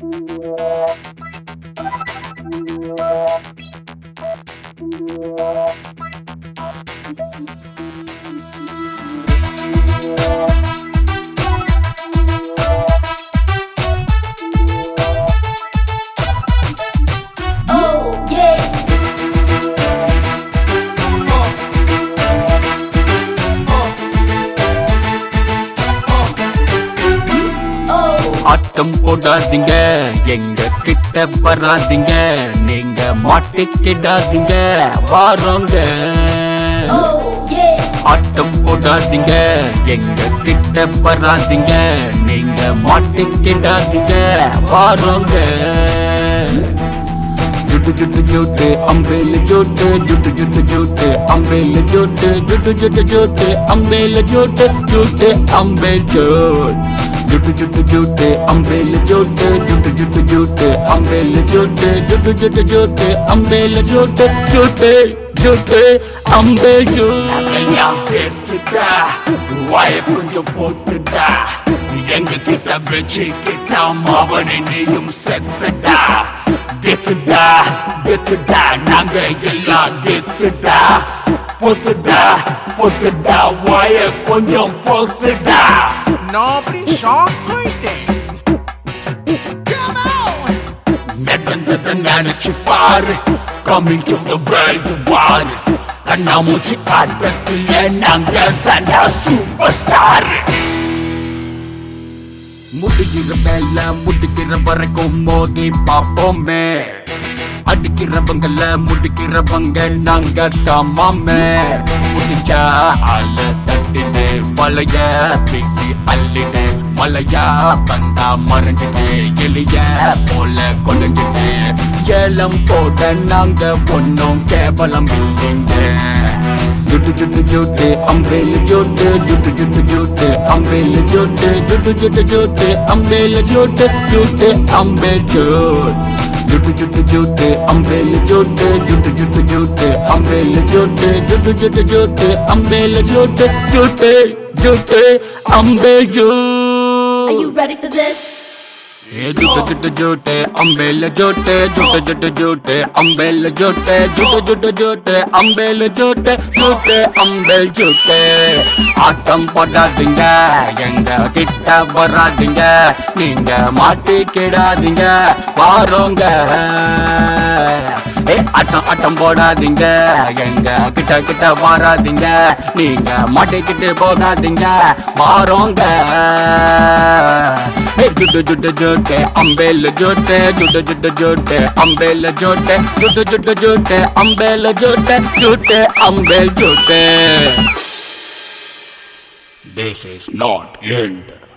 Oh yeah. Oh. ஆட்டம் போடாதீங்க எங்க கிட்ட வராதீங்க நீங்க மாட்டிக்கிடாதீங்க வாரோங்க Oh yeah. ஆட்டம் போடாதீங்க எங்க கிட்ட வராதீங்க நீங்க மாட்டிக்கிடாதீங்க வாரோங்க ஜுட்டு ஜுட்டு ஜோட்டு அம்பேல ஜோட்டு ஜுட்டு ஜுட்டு ஜோட்டு அம்பேல ஜோட்டு ஜுட்டு ஜுட்டு ஜோட்டு அம்பேல ஜோட்டு ஜோட்டு அம்பேல் ஜோட் ஜுட்டு ஜுட்டு ஜோட்டு அம்பேல ஜோட்டு ஜுட்டு ஜுட்டு ஜோட்டு அம்பேல ஜோட்டு ஜுட்டு ஜுட்டு ஜோட்டு அம்பேல ஜோட்டு ஜோட்டு ஜோட்டு அம்பேல் ஜோட்டுடா வாய கொஞ்சம் போட்டுடா எங்க கிட்ட வச்சு கிட்ட அவனை நீயும் செத்துடா கெத்துடா கெத்துடா நாங்க எல்லாம் கெத்துடா பொத்துடா பொத்துடா வாய கொஞ்சம் பொத்துடா நான் அப்படி ஷாக் ஆயிட்டேன் நடந்ததை நினைச்சு பாரு coming to the world war கண்ணாமூச்சி ஆட்டத்துல நாங்க தாண்டா சூப்பர் ஸ்டார் முடிக்கிற வேல முடிக்கிற வரைக்கும் மோதி பாப்போமே அடிக்கிறவங்கள முடிக்கிறவங்க நாங்க தாமாமே முடிச்சா அல தட்டினு வளைய பேசி அள்ளினு மலையா வந்தா மறைஞ்சிட்டு எளிய போல கொலைஞ்சிட்டு ஏலம் போட நாங்க ஒன்னும் கேவலம் இல்லைங்க ஜுட்டு ஜுட்டு ஜோட்டு அம்பேல ஜோட்டு ஜுட்டு ஜுட்டு ஜோட்டு அம்பேல ஜோட்டு ஜுட்டு ஜுட்டு ஜோட்டு அம்பேல ஜோட்டு ஜோட்டு அம்பேல் ஜோட் ஜுட்டு ஜுட்டு ஜோட்டு அம்பேல ஜோட்டு ஜுட்டு ஜுட்டு ஜோட்டு அம்பேல ஜோட்டு ஜுட்டு ஜுட்டு ஜோட்டு அம்பேல ஜோட்டு ஜோட்டு ஜோட்டு அம்பேல் ஜோட் Are you ready for this? ஏ ஜுட்டு ஜுட்டு ஜோட்டு அம்பேல ஜோட்டு ஜுட்டு ஜுட்டு ஜோட்டு அம்பேல ஜோட்டு ஜுட்டு ஜுட்டு ஜோட்டு அம்பேல ஜோட்டு ஜோட்டு அம்பேல் ஜோட்டு ஆட்டம் போடாதீங்க எங்க கிட்ட வராதீங்க நீங்க மாட்டிக்கிடாதீங்க வாரோங்க ஏ ஆட்டம் ஆட்டம் போடாதீங்க எங்க கிட்ட கிட்ட வராதீங்க நீங்க மாட்டிக்கிட்டு போகாதீங்க வாரோங்க ஏ ஜுட்டு ஜுட்டு ஜோட்டு அம்பேல ஜோட்டு ஜுட்டு ஜுட்டு ஜோட்டு அம்பேல ஜோட்டு ஜுட்டு ஜுட்டு ஜோட்டு அம்பேல ஜோட்டு ஜோட்டு அம்பேல் ஜோட்டு This is not end.